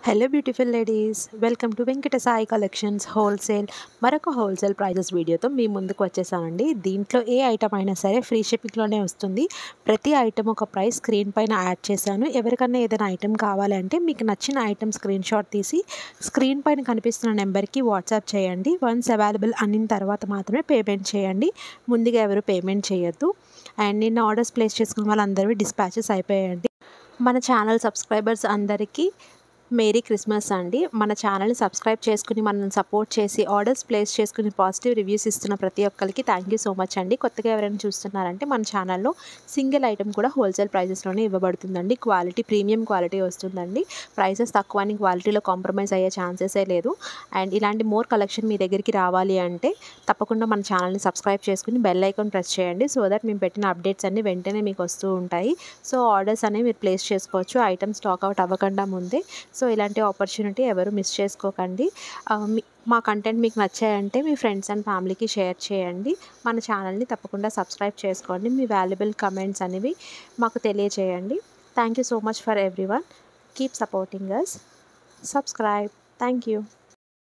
hello beautiful ladies welcome to Venkata Sai collections wholesale మరొక wholesale prices వీడియోతో మీ ముందుకు వచ్చేసానండి దీంట్లో ఏ ఐటమ్ అయినా సరే ఫ్రీ షిప్పింగ్లోనే వస్తుంది ప్రతి ఐటమ్ ఒక ప్రైస్ స్క్రీన్ పైన యాడ్ చేశాను ఎవరికన్నా ఏదైనా ఐటమ్ కావాలంటే మీకు నచ్చిన ఐటమ్ స్క్రీన్ షాట్ తీసి స్క్రీన్ పైన కనిపిస్తున్న నెంబర్కి వాట్సాప్ చేయండి వన్స్ అవైలబుల్ అనిన తర్వాత మాత్రమే పేమెంట్ చేయండి ముందుగా ఎవరు పేమెంట్ చేయొద్దు అండ్ నిన్న ఆర్డర్స్ ప్లేస్ చేసుకున్న వాళ్ళందరివి డిస్పాచెస్ అయిపోయాయండి మన ఛానల్ సబ్స్క్రైబర్స్ అందరికీ మేరీ క్రిస్మస్ అండి మన ఛానల్ని సబ్స్క్రైబ్ చేసుకుని మనల్ని సపోర్ట్ చేసి ఆర్డర్స్ ప్లేస్ చేసుకుని పాజిటివ్ రివ్యూస్ ఇస్తున్న ప్రతి ఒక్కరికి థ్యాంక్ యూ సో మచ్ అండి కొత్తగా ఎవరైనా చూస్తున్నారంటే మన ఛానల్లో సింగిల్ ఐటమ్ కూడా హోల్సేల్ ప్రైజెస్లోనే ఇవ్వబడుతుందండి క్వాలిటీ ప్రీమియం క్వాలిటీ వస్తుందండి ప్రైసెస్ తక్కువ అని క్వాలిటీలో కాంప్రమైజ్ అయ్యే ఛాన్సెసే లేదు అండ్ ఇలాంటి మోర్ కలెక్షన్ మీ దగ్గరికి రావాలి అంటే తప్పకుండా మన ఛానల్ని సబ్స్క్రైబ్ చేసుకుని బెల్ ఐకాన్ ప్రెస్ చేయండి సో దట్ మేము పెట్టిన అప్డేట్స్ అన్ని వెంటనే మీకు వస్తూ ఉంటాయి సో ఆర్డర్స్ అనేవి మీరు ప్లేస్ చేసుకోవచ్చు ఐటమ్ స్టాక్ అవుట్ అవ్వకుండా ముందే సో ఇలాంటి ఆపర్చునిటీ ఎవరు మిస్ చేసుకోకండి మా కంటెంట్ మీకు నచ్చాయంటే మీ ఫ్రెండ్స్ అండ్ ఫ్యామిలీకి షేర్ చేయండి మన ఛానల్ని తప్పకుండా సబ్స్క్రైబ్ చేసుకోండి మీ వాల్యుబుల్ కమెంట్స్ అనేవి మాకు తెలియచేయండి thank you so much for everyone keep supporting us subscribe thank you